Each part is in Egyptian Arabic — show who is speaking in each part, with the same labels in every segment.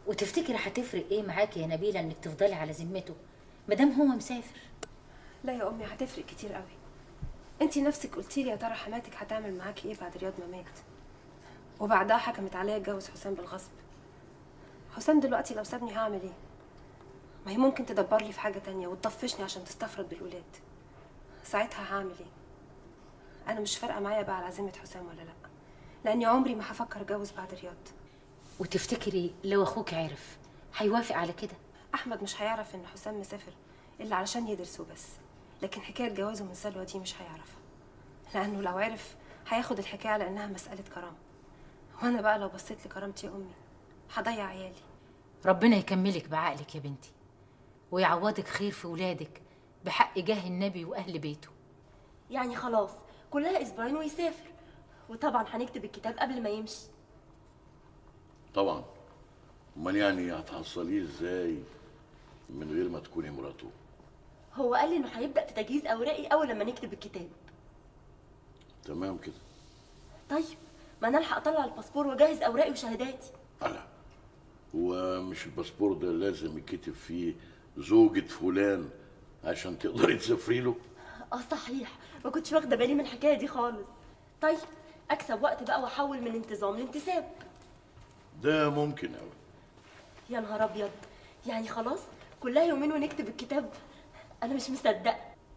Speaker 1: وتفتكري هتفرق ايه معاكي يا نبيله انك تفضلي على ذمته مادام هو مسافر
Speaker 2: لا يا امي هتفرق كتير قوي انت نفسك قلتي لي يا ترى حماتك هتعمل معاكي ايه بعد رياض ما مات وبعدها حكمت عليا اتجوز حسام بالغصب حسام دلوقتي لو سابني هعمل ايه ما هي ممكن تدبر لي في حاجه تانية وتطفشني عشان تستفرد بالولاد ساعتها هعمل ايه انا مش فارقه معايا بقى على عزيمه حسام ولا لا لاني عمري ما هفكر اتجوز بعد رياض
Speaker 1: وتفتكري لو اخوك عرف هيوافق على كده
Speaker 2: احمد مش هيعرف ان حسام مسافر الا علشان يدرس وبس لكن حكايه جوازه من سلوى دي مش هيعرفها لانه لو عرف هياخد الحكايه على انها مساله كرامه وانا بقى لو بصيت لكرامتي امي هضيع عيالي
Speaker 1: ربنا يكملك بعقلك يا بنتي ويعوضك خير في ولادك بحق جاه النبي واهل بيته
Speaker 3: يعني خلاص كلها اسبوعين ويسافر وطبعا هنكتب الكتاب قبل ما يمشي
Speaker 4: طبعا امال يعني هتحصليه ازاي من غير ما تكوني مراته
Speaker 3: هو قال لي انه هيبدا في تجهيز اوراقي اول لما نكتب الكتاب
Speaker 4: تمام كده
Speaker 3: طيب ما انا الحق اطلع الباسبور واجهز اوراقي وشهاداتي
Speaker 4: على ومش الباسبور ده لازم يتكتب فيه زوجة فلان عشان تقدري تسافري له
Speaker 3: اه صحيح ما كنتش واخده بالي من الحكايه دي خالص طيب اكسب وقت بقى واحول من انتظام لانتساب
Speaker 4: ده ممكن قوي
Speaker 3: يا نهار ابيض يعني خلاص كلها يومين ونكتب الكتاب انا مش مصدقه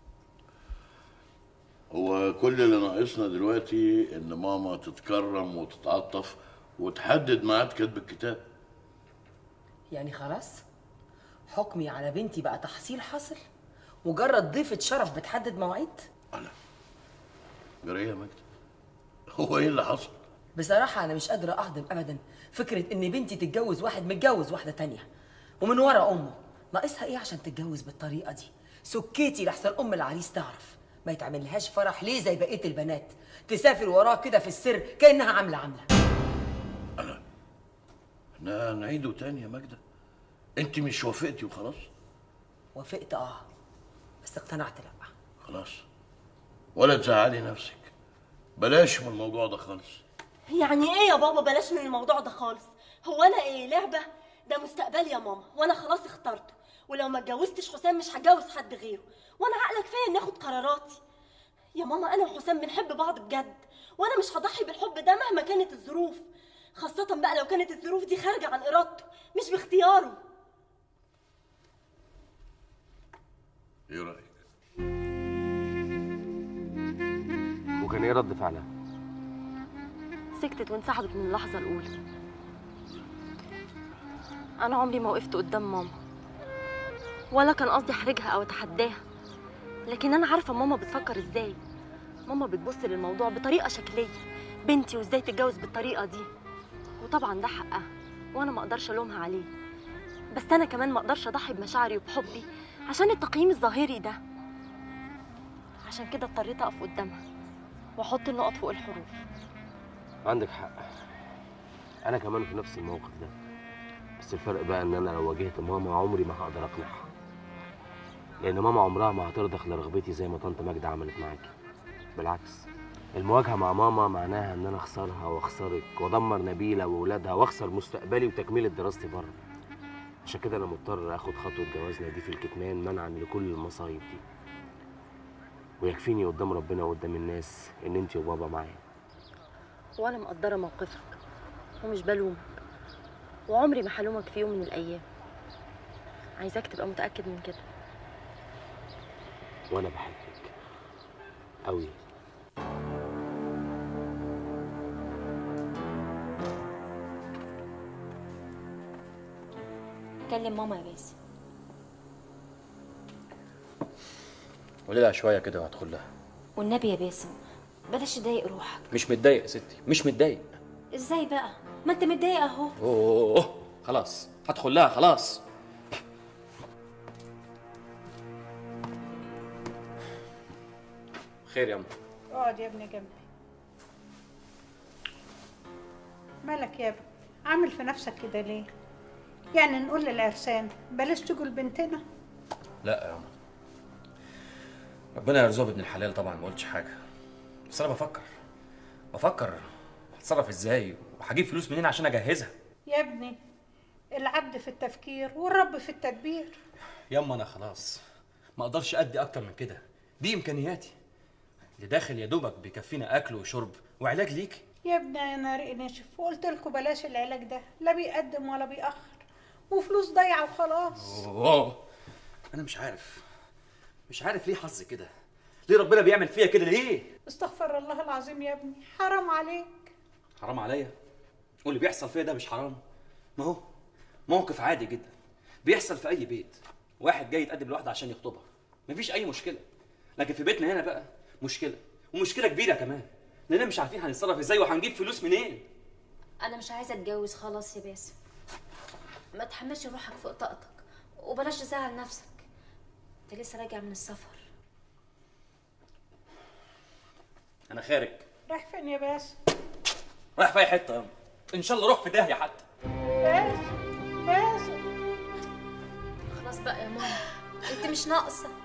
Speaker 4: هو كل اللي ناقصنا دلوقتي ان ماما تتكرم وتتعطف وتحدد ميعاد كتب الكتاب
Speaker 5: يعني خلاص حكمي على بنتي بقى تحصيل حاصل مجرد ضيفة شرف بتحدد مواعيد
Speaker 4: جرى ايه يا مجد هو ايه اللي حصل
Speaker 5: بصراحة أنا مش قادرة أهضم أبدا فكرة إن بنتي تتجوز واحد متجوز واحدة تانية ومن ورا أمه ناقصها إيه عشان تتجوز بالطريقة دي سكيتي لحسن أم العريس تعرف ما يتعملهاش فرح ليه زي بقية البنات تسافر وراه كده في السر كأنها عاملة عاملة
Speaker 4: احنا نعيده تاني يا ماجدة انت مش وافقتي وخلاص
Speaker 5: وافقت اه بس اقتنعت لا
Speaker 4: خلاص ولا تزعلي نفسك بلاش من الموضوع ده خالص
Speaker 3: يعني ايه يا بابا بلاش من الموضوع ده خالص هو انا ايه لعبه ده مستقبلي يا ماما وانا خلاص اخترته ولو ما اتجوزتش حسام مش هتجوز حد غيره وانا عقلك كفايه اني اخد قراراتي يا ماما انا وحسام بنحب بعض بجد وانا مش هضحي بالحب ده مهما كانت الظروف خاصة بقى لو كانت الظروف دي خارجة عن إرادته مش باختياره
Speaker 4: ايه رايك
Speaker 6: وكان ايه رد فعلها؟
Speaker 3: سكتت وانسحبت من اللحظة الأولى أنا عمري ما وقفت قدام ماما ولا كان قصدي أحرجها أو أتحداها لكن أنا عارفة ماما بتفكر إزاي ماما بتبص للموضوع بطريقة شكلية بنتي وإزاي تتجوز بالطريقة دي وطبعا ده حقها وأنا ما أقدرش ألومها عليه بس أنا كمان ما أقدرش أضحي بمشاعري وبحبي عشان التقييم الظاهري ده عشان كده اضطريت أقف قدامها وأحط النقط فوق الحروف
Speaker 6: عندك حق انا كمان في نفس الموقف ده بس الفرق بقى ان انا لو واجهت ماما عمري ما هقدر اقنعها لان ماما عمرها ما هترضخ لرغبتي زي ما طنط ماجدة عملت معاكي بالعكس المواجهة مع ماما معناها ان انا اخسرها واخسرك وادمر نبيلة واولادها واخسر مستقبلي وتكملة دراستي بره عشان كده انا مضطر اخد خطوة جوازنا دي في الكتمان منعا لكل المصايب دي ويكفيني قدام ربنا وقدام الناس ان انت وبابا معايا
Speaker 3: وأنا مقدرة موقفك ومش بلومك وعمري ما هلومك في يوم من الأيام عايزاك تبقى متأكد من كده
Speaker 6: وانا بحبك قوي
Speaker 7: كلم ماما يا باسم
Speaker 8: قولي لها شويه كده وهدخل لها
Speaker 7: والنبي يا باسم بلاش تضايق روحك
Speaker 8: مش متضايق يا ستي مش متضايق
Speaker 7: ازاي بقى ما انت متضايق اهو
Speaker 8: اوه خلاص هدخل لها خلاص خير يا أم
Speaker 9: اقعد يا ابني جنبي مالك يا ابني عامل في نفسك كده ليه يعني نقول للعرسان بلاش تقول بنتنا
Speaker 8: لا يا أم ربنا يرزقه بابن الحلال طبعا ما قلتش حاجه بس انا بفكر بفكر هتصرف ازاي وهجيب فلوس منين عشان اجهزها
Speaker 9: يا ابني العبد في التفكير والرب في التدبير
Speaker 8: ياما انا خلاص ما اقدرش ادي اكتر من كده دي امكانياتي اللي داخل يا دوبك بيكفينا اكل وشرب وعلاج ليك
Speaker 9: يا ابني يا ناري ناشف وقلت لكم بلاش العلاج ده لا بيقدم ولا بيأخر وفلوس ضايعة وخلاص
Speaker 8: اوه انا مش عارف مش عارف ليه حظي كده ليه ربنا بيعمل فيا كده ليه
Speaker 9: استغفر الله العظيم يا ابني حرام عليك
Speaker 8: حرام عليا واللي بيحصل فيا ده مش حرام ما هو موقف عادي جدا بيحصل في اي بيت واحد جاي يتقدم لواحده عشان يخطبها مفيش اي مشكله لكن في بيتنا هنا بقى مشكله ومشكله كبيره كمان لاننا مش عارفين هنتصرف ازاي وهنجيب فلوس منين
Speaker 7: انا مش عايزه اتجوز خلاص يا باسم ما تحملش روحك فوق طاقتك وبلاش تزعل نفسك انت لسه راجع من السفر
Speaker 8: انا خارج
Speaker 9: رايح فين يا باسم
Speaker 8: رايح في اي حته يا ان شاء الله روح في داهيه حتى
Speaker 9: باسم باسم
Speaker 7: خلاص بقى يا ماما انت مش ناقصه